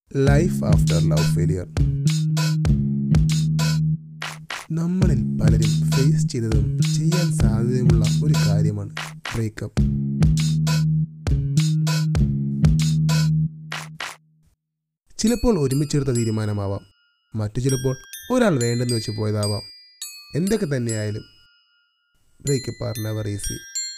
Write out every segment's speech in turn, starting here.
life after love failure നമ്മളിൽ പലരും face ചെയ്തതും ചെയ്യാൻ സാധ്യതയുമുള്ള ഒരു കാര്യമാണ് ബ്രേക്കപ്പ് ചിലപ്പോൾ ഒരുമിച്ചെടുത്ത തീരുമാനമാവാം മറ്റു ചിലപ്പോൾ ഒരാൾ വേണ്ടെന്ന് വെച്ച് പോയതാവാം എന്തൊക്കെ തന്നെയായാലും ബ്രേക്കപ്പ് ആർ നെവർ ഈസി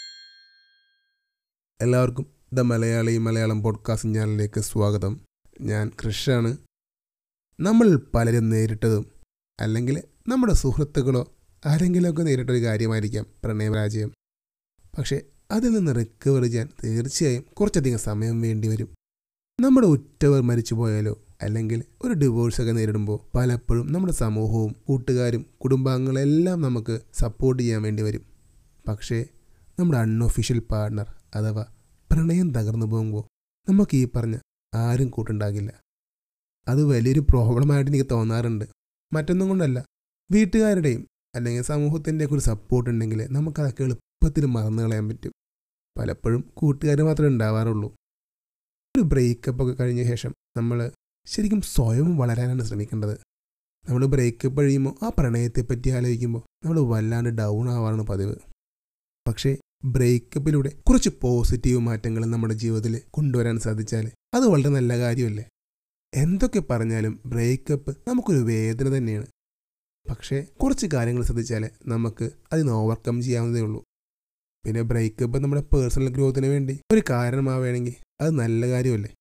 എല്ലാവർക്കും ദ മലയാളി മലയാളം പോഡ്കാസ്റ്റ് ചാനലിലേക്ക് സ്വാഗതം ഞാൻ കൃഷാണ് നമ്മൾ പലരും നേരിട്ടതും അല്ലെങ്കിൽ നമ്മുടെ സുഹൃത്തുക്കളോ ആരെങ്കിലുമൊക്കെ നേരിട്ടൊരു കാര്യമായിരിക്കാം പ്രണയപരാജയം പക്ഷേ അതിൽ നിന്ന് റിക്കവർ ചെയ്യാൻ തീർച്ചയായും കുറച്ചധികം സമയം വേണ്ടി വരും നമ്മുടെ ഉറ്റവർ മരിച്ചു പോയാലോ അല്ലെങ്കിൽ ഒരു ഡിവോഴ്സൊക്കെ നേരിടുമ്പോൾ പലപ്പോഴും നമ്മുടെ സമൂഹവും കൂട്ടുകാരും കുടുംബാംഗങ്ങളെല്ലാം നമുക്ക് സപ്പോർട്ട് ചെയ്യാൻ വേണ്ടി വരും പക്ഷേ നമ്മുടെ അൺഒഫീഷ്യൽ പാർട്ട്ണർ അഥവാ പ്രണയം തകർന്നു പോകുമ്പോൾ നമുക്ക് ഈ പറഞ്ഞ ആരും കൂട്ടുണ്ടാകില്ല അത് വലിയൊരു പ്രോബ്ലമായിട്ട് എനിക്ക് തോന്നാറുണ്ട് മറ്റൊന്നും കൊണ്ടല്ല വീട്ടുകാരുടെയും അല്ലെങ്കിൽ സമൂഹത്തിൻ്റെ ഒക്കെ ഒരു സപ്പോർട്ട് ഉണ്ടെങ്കിൽ നമുക്കതൊക്കെ എളുപ്പത്തിൽ മറന്നു കളയാൻ പറ്റും പലപ്പോഴും കൂട്ടുകാർ മാത്രമേ ഉണ്ടാവാറുള്ളൂ ഒരു ബ്രേക്കപ്പ് ഒക്കെ കഴിഞ്ഞ ശേഷം നമ്മൾ ശരിക്കും സ്വയം വളരാനാണ് ശ്രമിക്കേണ്ടത് നമ്മൾ ബ്രേക്കപ്പ് കഴിയുമ്പോൾ ആ പ്രണയത്തെപ്പറ്റി ആലോചിക്കുമ്പോൾ നമ്മൾ വല്ലാണ്ട് ഡൗൺ ആവാറാണ് പതിവ് പക്ഷേ ബ്രേക്കപ്പിലൂടെ കുറച്ച് പോസിറ്റീവ് മാറ്റങ്ങൾ നമ്മുടെ ജീവിതത്തിൽ കൊണ്ടുവരാൻ സാധിച്ചാൽ അത് വളരെ നല്ല കാര്യമല്ലേ എന്തൊക്കെ പറഞ്ഞാലും ബ്രേക്കപ്പ് നമുക്കൊരു വേദന തന്നെയാണ് പക്ഷേ കുറച്ച് കാര്യങ്ങൾ ശ്രദ്ധിച്ചാൽ നമുക്ക് അതിന് ഓവർകം ചെയ്യാവുന്നതേ ഉള്ളൂ പിന്നെ ബ്രേക്കപ്പ് നമ്മുടെ പേഴ്സണൽ ഗ്രോത്തിന് വേണ്ടി ഒരു കാരണമാവുകയാണെങ്കിൽ അത് നല്ല കാര്യമല്ലേ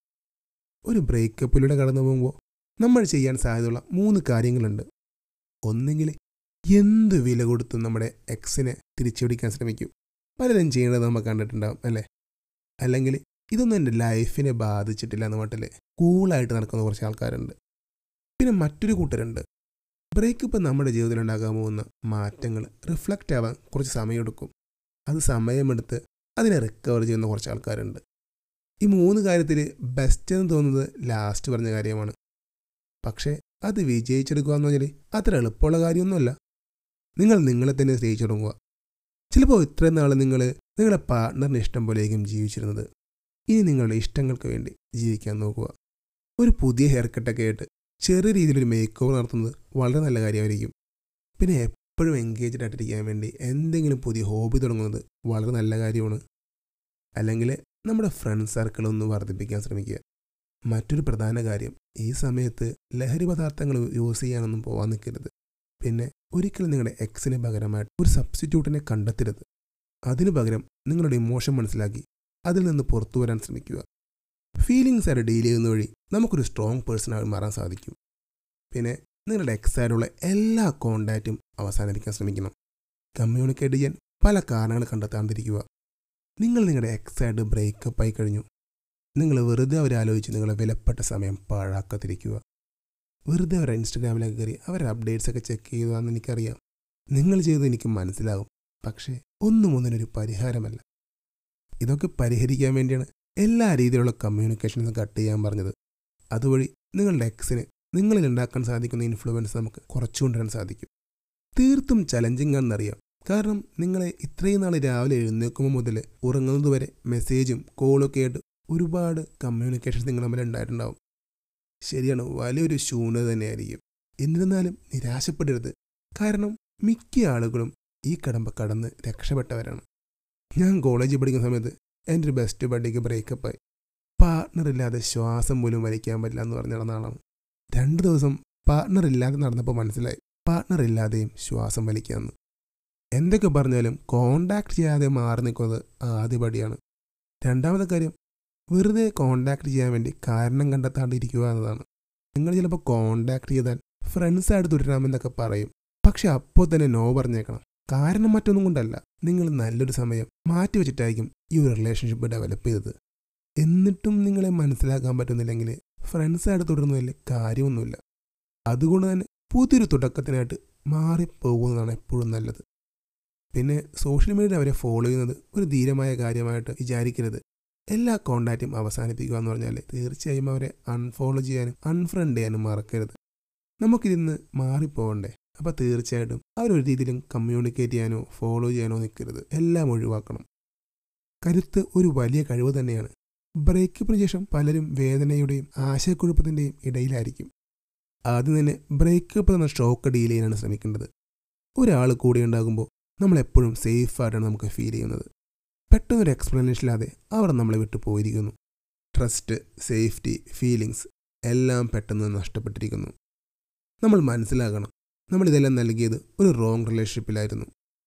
ഒരു ബ്രേക്കപ്പിലൂടെ കടന്നു പോകുമ്പോൾ നമ്മൾ ചെയ്യാൻ സാധ്യതയുള്ള മൂന്ന് കാര്യങ്ങളുണ്ട് ഒന്നെങ്കിൽ എന്ത് വില കൊടുത്തും നമ്മുടെ എക്സിനെ തിരിച്ചുപിടിക്കാൻ ശ്രമിക്കും പലരും ചെയ്യുന്നത് നമ്മൾ കണ്ടിട്ടുണ്ടാവും അല്ലേ അല്ലെങ്കിൽ ഇതൊന്നും എൻ്റെ ലൈഫിനെ ബാധിച്ചിട്ടില്ല എന്ന മട്ടിൽ കൂളായിട്ട് നടക്കുന്ന കുറച്ച് ആൾക്കാരുണ്ട് പിന്നെ മറ്റൊരു കൂട്ടരുണ്ട് ബ്രേക്കപ്പ് നമ്മുടെ ജീവിതത്തിൽ ഉണ്ടാകാൻ പോകുന്ന മാറ്റങ്ങൾ റിഫ്ലക്റ്റ് ആവാൻ കുറച്ച് സമയമെടുക്കും അത് സമയമെടുത്ത് അതിനെ റിക്കവർ ചെയ്യുന്ന കുറച്ച് ആൾക്കാരുണ്ട് ഈ മൂന്ന് കാര്യത്തിൽ ബെസ്റ്റ് എന്ന് തോന്നുന്നത് ലാസ്റ്റ് പറഞ്ഞ കാര്യമാണ് പക്ഷേ അത് വിജയിച്ചെടുക്കുക എന്ന് പറഞ്ഞാൽ അത്ര എളുപ്പമുള്ള കാര്യമൊന്നുമല്ല നിങ്ങൾ നിങ്ങളെ തന്നെ സ്നേഹിച്ചു തുടങ്ങുക ചിലപ്പോൾ ഇത്രയും നാൾ നിങ്ങൾ നിങ്ങളുടെ പാർട്ട്ണറിന് ഇഷ്ടം പോലെയായിരിക്കും ജീവിച്ചിരുന്നത് ഇനി നിങ്ങളുടെ ഇഷ്ടങ്ങൾക്ക് വേണ്ടി ജീവിക്കാൻ നോക്കുക ഒരു പുതിയ ഹെയർ കട്ടൊക്കെ ആയിട്ട് ചെറിയ രീതിയിലൊരു മേക്ക് ഓവർ നടത്തുന്നത് വളരെ നല്ല കാര്യമായിരിക്കും പിന്നെ എപ്പോഴും എൻഗേജ്ഡ് ആയിട്ടിരിക്കാൻ വേണ്ടി എന്തെങ്കിലും പുതിയ ഹോബി തുടങ്ങുന്നത് വളരെ നല്ല കാര്യമാണ് അല്ലെങ്കിൽ നമ്മുടെ ഫ്രണ്ട് സർക്കിൾ ഒന്ന് വർദ്ധിപ്പിക്കാൻ ശ്രമിക്കുക മറ്റൊരു പ്രധാന കാര്യം ഈ സമയത്ത് ലഹരി പദാർത്ഥങ്ങൾ യൂസ് ചെയ്യാനൊന്നും പോകാൻ നിൽക്കരുത് പിന്നെ ഒരിക്കലും നിങ്ങളുടെ എക്സിന് പകരമായിട്ട് ഒരു സബ്സ്റ്റിറ്റ്യൂട്ടിനെ കണ്ടെത്തരുത് അതിനു പകരം നിങ്ങളുടെ ഇമോഷൻ മനസ്സിലാക്കി അതിൽ നിന്ന് പുറത്തു വരാൻ ശ്രമിക്കുക ഫീലിങ്സ് ആയിട്ട് ഡീൽ ചെയ്യുന്ന വഴി നമുക്കൊരു സ്ട്രോങ് പേഴ്സണായി മാറാൻ സാധിക്കും പിന്നെ നിങ്ങളുടെ എക്സായിട്ടുള്ള എല്ലാ കോണ്ടാക്റ്റും അവസാനിപ്പിക്കാൻ ശ്രമിക്കണം കമ്മ്യൂണിക്കേറ്റ് ചെയ്യാൻ പല കാരണങ്ങൾ കണ്ടെത്താണ്ടിരിക്കുക നിങ്ങൾ നിങ്ങളുടെ എക്സായിട്ട് ബ്രേക്കപ്പ് ആയി കഴിഞ്ഞു നിങ്ങൾ വെറുതെ അവരെ ആലോചിച്ച് നിങ്ങളുടെ വിലപ്പെട്ട സമയം പാഴാക്കാതിരിക്കുക വെറുതെ അവരുടെ ഇൻസ്റ്റഗ്രാമിലേക്ക് കയറി അവരുടെ അപ്ഡേറ്റ്സ് ഒക്കെ ചെക്ക് ചെയ്തതാണെന്ന് എനിക്കറിയാം നിങ്ങൾ ചെയ്തത് എനിക്ക് മനസ്സിലാകും പക്ഷേ ഒന്നും ഒന്നിനൊരു പരിഹാരമല്ല ഇതൊക്കെ പരിഹരിക്കാൻ വേണ്ടിയാണ് എല്ലാ രീതിയിലുള്ള കമ്മ്യൂണിക്കേഷൻസും കട്ട് ചെയ്യാൻ പറഞ്ഞത് അതുവഴി നിങ്ങളുടെ എക്സിന് നിങ്ങളിൽ ഉണ്ടാക്കാൻ സാധിക്കുന്ന ഇൻഫ്ലുവൻസ് നമുക്ക് കുറച്ചു കൊണ്ടുവരാൻ സാധിക്കും തീർത്തും ചലഞ്ചിങ് ആണെന്നറിയാം കാരണം നിങ്ങളെ ഇത്രയും നാൾ രാവിലെ എഴുന്നേൽക്കുമ്പോൾ മുതൽ ഉറങ്ങുന്നത് വരെ മെസ്സേജും കോളൊക്കെ ആയിട്ട് ഒരുപാട് കമ്മ്യൂണിക്കേഷൻസ് നിങ്ങൾ തമ്മിൽ ഉണ്ടായിട്ടുണ്ടാവും ശരിയാണ് വലിയൊരു ശൂന്യത തന്നെയായിരിക്കും എന്നിരുന്നാലും നിരാശപ്പെടരുത് കാരണം മിക്ക ആളുകളും ഈ കടമ്പ കടന്ന് രക്ഷപ്പെട്ടവരാണ് ഞാൻ കോളേജിൽ പഠിക്കുന്ന സമയത്ത് എൻ്റെ ഒരു ബെസ്റ്റ് ബഡിക്ക് ബ്രേക്കപ്പായി പാർട്ട്ണർ ഇല്ലാതെ ശ്വാസം പോലും വലിക്കാൻ പറ്റില്ല എന്ന് പറഞ്ഞ് നടന്ന ആളാണ് രണ്ട് ദിവസം പാർട്ട്ണർ ഇല്ലാതെ നടന്നപ്പോൾ മനസ്സിലായി പാർട്ട്ണർ ഇല്ലാതെയും ശ്വാസം വലിക്കാമെന്ന് എന്തൊക്കെ പറഞ്ഞാലും കോണ്ടാക്ട് ചെയ്യാതെ മാറി നിൽക്കുന്നത് ആദ്യ പടിയാണ് രണ്ടാമത്തെ കാര്യം വെറുതെ കോണ്ടാക്ട് ചെയ്യാൻ വേണ്ടി കാരണം കണ്ടെത്താണ്ടിരിക്കുക എന്നതാണ് നിങ്ങൾ ചിലപ്പോൾ കോണ്ടാക്ട് ചെയ്താൽ ഫ്രണ്ട്സായിട്ട് തുടരാമെന്നൊക്കെ പറയും പക്ഷെ അപ്പോൾ തന്നെ നോ പറഞ്ഞേക്കണം കാരണം മറ്റൊന്നും കൊണ്ടല്ല നിങ്ങൾ നല്ലൊരു സമയം മാറ്റി വെച്ചിട്ടായിരിക്കും ഈ ഒരു റിലേഷൻഷിപ്പ് ഡെവലപ്പ് ചെയ്തത് എന്നിട്ടും നിങ്ങളെ മനസ്സിലാക്കാൻ പറ്റുന്നില്ലെങ്കിൽ ഫ്രണ്ട്സായിട്ട് തുടരുന്നതിൽ കാര്യമൊന്നുമില്ല അതുകൊണ്ട് തന്നെ പുതിയൊരു തുടക്കത്തിനായിട്ട് മാറിപ്പോകുന്നതാണ് എപ്പോഴും നല്ലത് പിന്നെ സോഷ്യൽ മീഡിയ അവരെ ഫോളോ ചെയ്യുന്നത് ഒരു ധീരമായ കാര്യമായിട്ട് വിചാരിക്കരുത് എല്ലാ കോണ്ടാക്റ്റും അവസാനിപ്പിക്കുക എന്ന് പറഞ്ഞാൽ തീർച്ചയായും അവരെ അൺഫോളോ ചെയ്യാനും അൺഫ്രണ്ട് ചെയ്യാനും മറക്കരുത് നമുക്കിതിന്ന് മാറിപ്പോകണ്ടേ അപ്പോൾ തീർച്ചയായിട്ടും അവരൊരു രീതിയിലും കമ്മ്യൂണിക്കേറ്റ് ചെയ്യാനോ ഫോളോ ചെയ്യാനോ നിൽക്കരുത് എല്ലാം ഒഴിവാക്കണം കരുത്ത് ഒരു വലിയ കഴിവ് തന്നെയാണ് ബ്രേക്കപ്പിന് ശേഷം പലരും വേദനയുടെയും ആശയക്കുഴപ്പത്തിൻ്റെയും ഇടയിലായിരിക്കും ആദ്യം തന്നെ ബ്രേക്കപ്പ് എന്ന ഷോക്ക് ഡീൽ ചെയ്യാനാണ് ശ്രമിക്കേണ്ടത് ഒരാൾ കൂടെ ഉണ്ടാകുമ്പോൾ നമ്മളെപ്പോഴും സേഫായിട്ടാണ് നമുക്ക് ഫീൽ ചെയ്യുന്നത് പെട്ടെന്നൊരു എക്സ്പ്ലനേഷൻ ഇല്ലാതെ അവർ നമ്മളെ വിട്ടു പോയിരിക്കുന്നു ട്രസ്റ്റ് സേഫ്റ്റി ഫീലിങ്സ് എല്ലാം പെട്ടെന്ന് നഷ്ടപ്പെട്ടിരിക്കുന്നു നമ്മൾ മനസ്സിലാക്കണം നമ്മളിതെല്ലാം നൽകിയത് ഒരു റോങ് റിലേഷൻഷിപ്പിലായിരുന്നു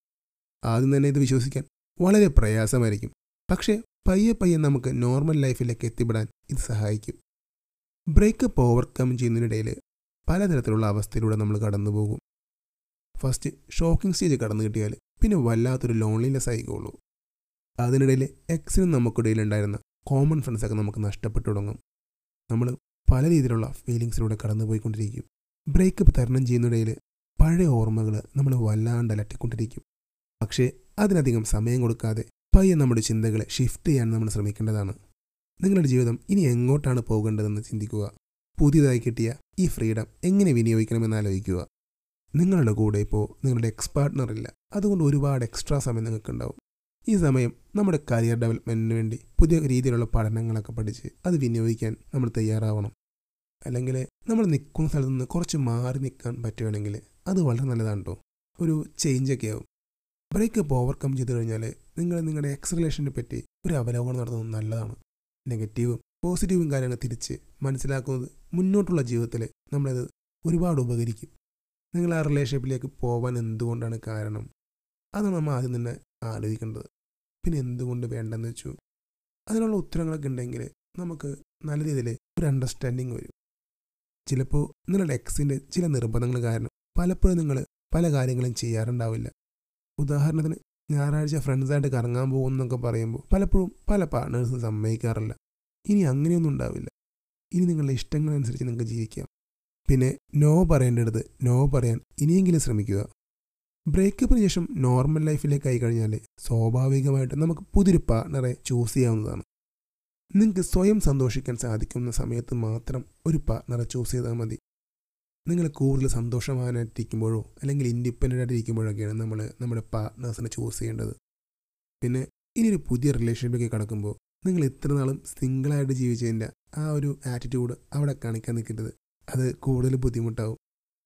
ആദ്യം തന്നെ ഇത് വിശ്വസിക്കാൻ വളരെ പ്രയാസമായിരിക്കും പക്ഷേ പയ്യെ പയ്യെ നമുക്ക് നോർമൽ ലൈഫിലേക്ക് എത്തിപ്പെടാൻ ഇത് സഹായിക്കും ബ്രേക്കപ്പ് ഓവർകം ചെയ്യുന്നതിനിടയിൽ പലതരത്തിലുള്ള അവസ്ഥയിലൂടെ നമ്മൾ കടന്നു പോകും ഫസ്റ്റ് ഷോക്കിംഗ് സ്റ്റേജ് കടന്നു കിട്ടിയാൽ പിന്നെ വല്ലാത്തൊരു ലോൺലിനെസ് ആയിക്കോളൂ അതിനിടയിൽ എക്സിനും നമുക്കിടയിൽ ഉണ്ടായിരുന്ന കോമൺ ഫ്രണ്ട്സൊക്കെ നമുക്ക് നഷ്ടപ്പെട്ടു തുടങ്ങും നമ്മൾ പല രീതിയിലുള്ള ഫീലിങ്സിലൂടെ കടന്നു പോയിക്കൊണ്ടിരിക്കും ബ്രേക്കപ്പ് തരണം ചെയ്യുന്നതിടയിൽ പഴയ ഓർമ്മകൾ നമ്മൾ വല്ലാണ്ട് അലട്ടിക്കൊണ്ടിരിക്കും പക്ഷേ അതിനധികം സമയം കൊടുക്കാതെ പയ്യെ നമ്മുടെ ചിന്തകളെ ഷിഫ്റ്റ് ചെയ്യാൻ നമ്മൾ ശ്രമിക്കേണ്ടതാണ് നിങ്ങളുടെ ജീവിതം ഇനി എങ്ങോട്ടാണ് പോകേണ്ടതെന്ന് ചിന്തിക്കുക പുതിയതായി കിട്ടിയ ഈ ഫ്രീഡം എങ്ങനെ വിനിയോഗിക്കണമെന്ന് ആലോചിക്കുക നിങ്ങളുടെ കൂടെ ഇപ്പോൾ നിങ്ങളുടെ എക്സ് പാർട്ട്ണർ ഇല്ല അതുകൊണ്ട് ഒരുപാട് എക്സ്ട്രാ സമയം നിങ്ങൾക്കുണ്ടാവും ഈ സമയം നമ്മുടെ കരിയർ ഡെവലപ്മെൻറ്റിന് വേണ്ടി പുതിയ രീതിയിലുള്ള പഠനങ്ങളൊക്കെ പഠിച്ച് അത് വിനിയോഗിക്കാൻ നമ്മൾ തയ്യാറാവണം അല്ലെങ്കിൽ നമ്മൾ നിൽക്കുന്ന സ്ഥലത്ത് നിന്ന് കുറച്ച് മാറി നിൽക്കാൻ പറ്റുകയാണെങ്കിൽ അത് വളരെ നല്ലതാണ് കേട്ടോ ഒരു ചേഞ്ചൊക്കെ ആവും ബ്രേക്കപ്പ് ഓവർകം ചെയ്ത് കഴിഞ്ഞാൽ നിങ്ങൾ നിങ്ങളുടെ എക്സ് റിലേഷനെ പറ്റി ഒരു അവലോകനം നടത്തുന്നത് നല്ലതാണ് നെഗറ്റീവും പോസിറ്റീവും കാര്യങ്ങൾ തിരിച്ച് മനസ്സിലാക്കുന്നത് മുന്നോട്ടുള്ള ജീവിതത്തിൽ നമ്മളത് ഒരുപാട് ഉപകരിക്കും നിങ്ങൾ ആ റിലേഷൻഷിപ്പിലേക്ക് പോകാൻ എന്തുകൊണ്ടാണ് കാരണം അത് നമ്മൾ ആദ്യം തന്നെ ആലോചിക്കേണ്ടത് പിന്നെ എന്തുകൊണ്ട് വേണ്ടെന്ന് വെച്ചു അതിനുള്ള ഉത്തരങ്ങളൊക്കെ ഉണ്ടെങ്കിൽ നമുക്ക് നല്ല രീതിയിൽ ഒരു അണ്ടർസ്റ്റാൻഡിങ് വരും ചിലപ്പോൾ നിങ്ങളുടെ എക്സിൻ്റെ ചില നിർബന്ധങ്ങൾ കാരണം പലപ്പോഴും നിങ്ങൾ പല കാര്യങ്ങളും ചെയ്യാറുണ്ടാവില്ല ഉദാഹരണത്തിന് ഞായറാഴ്ച ഫ്രണ്ട്സായിട്ട് കറങ്ങാൻ പോകുമെന്നൊക്കെ പറയുമ്പോൾ പലപ്പോഴും പല പാർട്ട്നേഴ്സും സമ്മതിക്കാറില്ല ഇനി അങ്ങനെയൊന്നും ഉണ്ടാവില്ല ഇനി നിങ്ങളുടെ ഇഷ്ടങ്ങളനുസരിച്ച് നിങ്ങൾക്ക് ജീവിക്കാം പിന്നെ നോ പറയേണ്ടത് നോ പറയാൻ ഇനിയെങ്കിലും ശ്രമിക്കുക ബ്രേക്കപ്പിന് ശേഷം നോർമൽ ലൈഫിലേക്ക് ആയി കഴിഞ്ഞാൽ സ്വാഭാവികമായിട്ട് നമുക്ക് പുതിയൊരു പാർട്ട്ണറെ ചൂസ് ചെയ്യാവുന്നതാണ് നിങ്ങൾക്ക് സ്വയം സന്തോഷിക്കാൻ സാധിക്കുന്ന സമയത്ത് മാത്രം ഒരു പാർട്ട്ണറെ ചൂസ് ചെയ്താൽ മതി നിങ്ങൾ കൂടുതൽ സന്തോഷവാനായിട്ടിരിക്കുമ്പോഴോ അല്ലെങ്കിൽ ഇൻഡിപെൻഡൻ്റ് ആയിട്ട് ഇരിക്കുമ്പോഴൊക്കെയാണ് നമ്മൾ നമ്മുടെ പാർട്ട്നേഴ്സിനെ ചൂസ് ചെയ്യേണ്ടത് പിന്നെ ഇനി ഒരു പുതിയ റിലേഷൻഷിപ്പിലേക്ക് കടക്കുമ്പോൾ നിങ്ങൾ ഇത്ര നാളും സിംഗിളായിട്ട് ജീവിച്ചതിൻ്റെ ആ ഒരു ആറ്റിറ്റ്യൂഡ് അവിടെ കാണിക്കാൻ നിൽക്കരുത് അത് കൂടുതൽ ബുദ്ധിമുട്ടാവും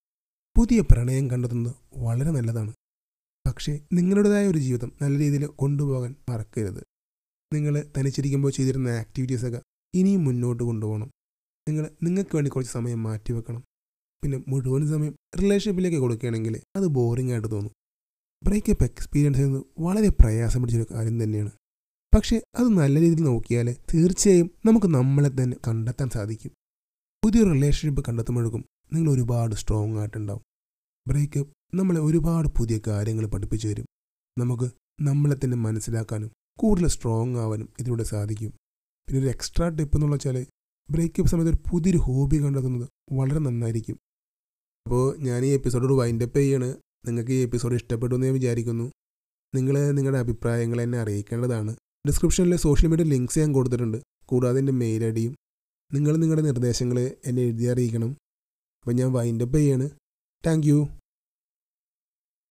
പുതിയ പ്രണയം കണ്ടെത്തുന്നത് വളരെ നല്ലതാണ് പക്ഷേ നിങ്ങളുടേതായ ഒരു ജീവിതം നല്ല രീതിയിൽ കൊണ്ടുപോകാൻ മറക്കരുത് നിങ്ങൾ തനിച്ചിരിക്കുമ്പോൾ ചെയ്തിരുന്ന ആക്ടിവിറ്റീസൊക്കെ ഇനിയും മുന്നോട്ട് കൊണ്ടുപോകണം നിങ്ങൾ നിങ്ങൾക്ക് വേണ്ടി കുറച്ച് സമയം മാറ്റിവെക്കണം പിന്നെ മുഴുവൻ സമയം റിലേഷൻഷിപ്പിലേക്ക് കൊടുക്കുകയാണെങ്കിൽ അത് ബോറിംഗ് ആയിട്ട് തോന്നും ബ്രേക്കപ്പ് എക്സ്പീരിയൻസ് ചെയ്യുന്നത് വളരെ പ്രയാസം പിടിച്ചൊരു കാര്യം തന്നെയാണ് പക്ഷേ അത് നല്ല രീതിയിൽ നോക്കിയാൽ തീർച്ചയായും നമുക്ക് നമ്മളെ തന്നെ കണ്ടെത്താൻ സാധിക്കും പുതിയൊരു റിലേഷൻഷിപ്പ് കണ്ടെത്തുമ്പോഴേക്കും നിങ്ങൾ ഒരുപാട് സ്ട്രോങ് ആയിട്ടുണ്ടാവും ബ്രേക്കപ്പ് നമ്മളെ ഒരുപാട് പുതിയ കാര്യങ്ങൾ പഠിപ്പിച്ചു തരും നമുക്ക് നമ്മളെ തന്നെ മനസ്സിലാക്കാനും കൂടുതൽ സ്ട്രോങ് ആവാനും ഇതിലൂടെ സാധിക്കും പിന്നെ ഒരു എക്സ്ട്രാ ടിപ്പ് എന്നുള്ള വെച്ചാൽ ബ്രേക്കപ്പ് സമയത്ത് ഒരു പുതിയൊരു ഹോബി കണ്ടെത്തുന്നത് വളരെ നന്നായിരിക്കും അപ്പോൾ ഞാൻ ഈ എപ്പിസോഡോട് വൈൻഡപ്പ് ചെയ്യാണ് നിങ്ങൾക്ക് ഈ എപ്പിസോഡ് ഇഷ്ടപ്പെട്ടു എന്ന് ഞാൻ വിചാരിക്കുന്നു നിങ്ങൾ നിങ്ങളുടെ അഭിപ്രായങ്ങൾ എന്നെ അറിയിക്കേണ്ടതാണ് ഡിസ്ക്രിപ്ഷനിൽ സോഷ്യൽ മീഡിയ ലിങ്ക്സ് ഞാൻ കൊടുത്തിട്ടുണ്ട് കൂടാതെ എൻ്റെ മെയിൽ ഐ ഡിയും നിങ്ങൾ നിങ്ങളുടെ നിർദ്ദേശങ്ങൾ എന്നെ എഴുതി അറിയിക്കണം അപ്പോൾ ഞാൻ വൈൻഡപ്പ് ചെയ്യാണ് താങ്ക്